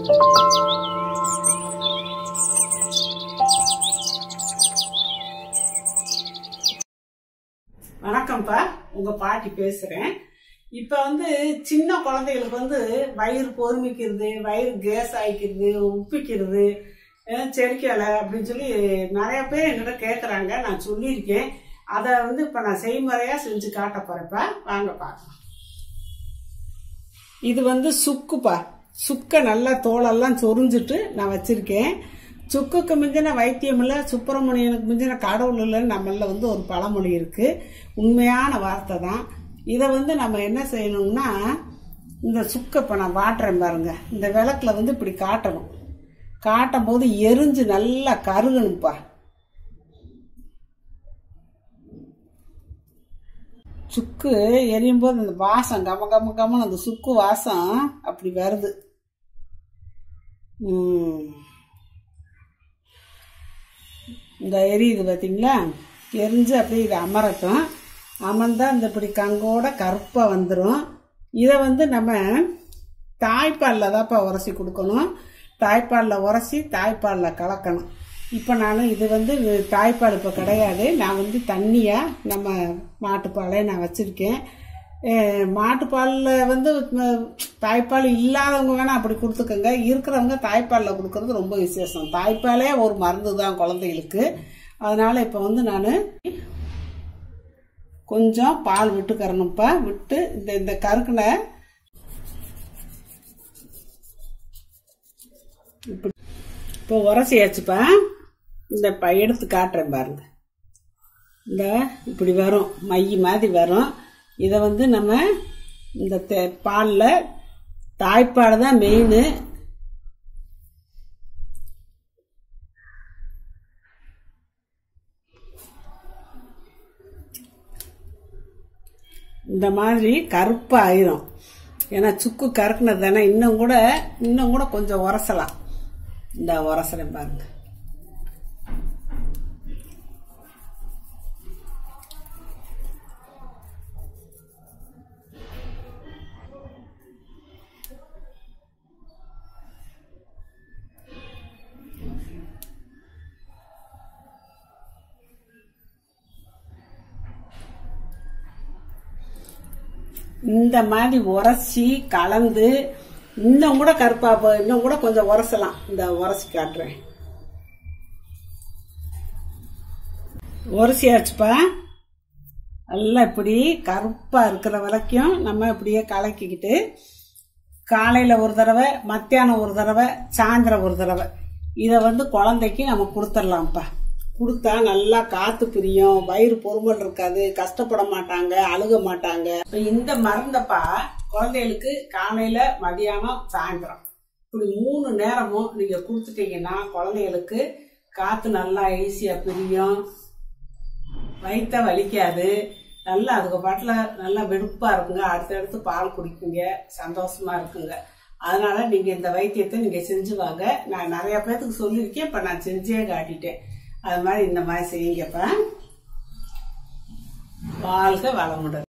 வணக்கம்ப்பா உங்க பாட்டி பேசுறேன் இப்ப வந்து சின்ன குழந்தைகளுக்கு வந்து வயிறு பொறுமிக்கிறது வயிறு கேஸ் ஆயிக்கிறது உப்பிக்கிறது அஹ் செரிக்கலை அப்படின்னு சொல்லி நிறைய பேர் என்கிட்ட கேட்குறாங்க நான் சொல்லியிருக்கேன் அதை வந்து இப்போ நான் செய்முறையா செஞ்சு காட்ட போறேன்ப்பா வாங்க பார்க்கலாம் இது வந்து சுக்குப்பா சுக்கை நல்லா தோலெல்லாம் சொரிஞ்சிட்டு நான் வச்சிருக்கேன் சுக்குக்கு மிஞ்சின வைத்தியம் இல்லை சுப்பிரமணியனுக்கு மிஞ்சின கடவுள் இல்லைன்னு நம்மள வந்து ஒரு பழமொழி இருக்கு உண்மையான வார்த்தை தான் இதை வந்து நம்ம என்ன செய்யணும்னா இந்த சுக்கை இப்போ நான் வாட்டுறேன் பாருங்க இந்த விளக்குல வந்து இப்படி காட்டணும் காட்டும் போது எரிஞ்சு நல்லா கருகணும்ப்பா சுக்கு எரியும் போது அந்த வாசம் கம கம கமன்னு அந்த சுக்கு வாசம் அப்படி வருது ம். இந்த எரியுது பார்த்தீங்களா எரிஞ்சு அப்படியே இது அமரட்டும் அமர்ந்தா இந்த இப்படி கங்கோட கருப்பாக வந்துடும் இதை வந்து நம்ம தாய்ப்பாலில் தான்ப்பா உரசி கொடுக்கணும் தாய்ப்பாலில் உரசி தாய்ப்பாலில் கலக்கணும் இப்போ நான் இது வந்து தாய்ப்பால் இப்போ கிடையாது நான் வந்து தண்ணியாக நம்ம மாட்டுப்பாலே நான் வச்சுருக்கேன் மாட்டுப்பாலில் வந்து ம- தாய்ப்பால் இல்லாதவங்க வேணால் அப்படி கொடுத்துக்கோங்க இருக்கிறவங்க தாய்ப்பாலில் கொடுக்கறது ரொம்ப விசேஷம் தாய்ப்பாலே ஒரு மருந்து தான் குழந்தைகளுக்கு அதனால் இப்போ வந்து நான் கொஞ்சம் பால் விட்டுக்கறணும்ப்பா விட்டு இந்த இந்த கருக்கின இப்படி இப்போ உரசியாச்சுப்பா இந்த ப எடுத்து காட்டுறேன் பாருங்க இந்த இப்படி வரும் மை மாதிரி வரும் இதை வந்து நம்ம இந்த தே- பால்ல தாய்ப்பால் தான் மெயின் இந்த மாதிரி கருப்பா ஆயிரும் ஏன்னா சுக்கு கருக்குனது தானே இன்னும் கூட இன்னும் கூட கொஞ்சம் உரசலாம் இந்த உரசறேன் பாருங்க இந்த மாதிரி உரசி கலந்து இன்னும் கூட கருப்பா போ- இன்னும் கூட கொஞ்சம் உரசலாம் இந்த உரசி காட்டுறேன் உரசியாச்சுப்பா நல்லா இப்படி கருப்பா இருக்கிற வரைக்கும் நம்ம இப்படியே கலக்கிக்கிட்டு காலையில ஒரு தடவை மத்தியானம் ஒரு தடவை சாயந்தரம் ஒரு தடவை இதை வந்து குழந்தைக்கு நம்ம கொடுத்துடலாம்ப்பா கொடுத்தா நல்லா காத்து பிரியும் வயிறு பொறுமல் இருக்காது கஷ்டப்பட மாட்டாங்க அழுக மாட்டாங்க இப்ப இந்த மருந்தப்பா குழந்தைகளுக்கு காலையில மதியானம் சாயந்தரம் இப்படி மூணு நேரமும் நீங்க கொடுத்துட்டீங்கன்னா குழந்தைகளுக்கு காத்து நல்லா ஈஸியா பிரியும் வயித்த வலிக்காது நல்லா அதுக்கு பாட்டில் நல்லா வெடுப்பா இருக்குங்க அடுத்தடுத்து பால் குடிக்குங்க சந்தோஷமா இருக்குங்க அதனால நீங்க இந்த வைத்தியத்தை நீங்க செஞ்சு வாங்க நான் நிறைய பேர்த்துக்கு சொல்லியிருக்கேன் இப்ப நான் செஞ்சே காட்டிட்டேன் அது மாதிரி இந்த மாதிரி செய்யுங்கப்ப வாழ்க வளமுடன்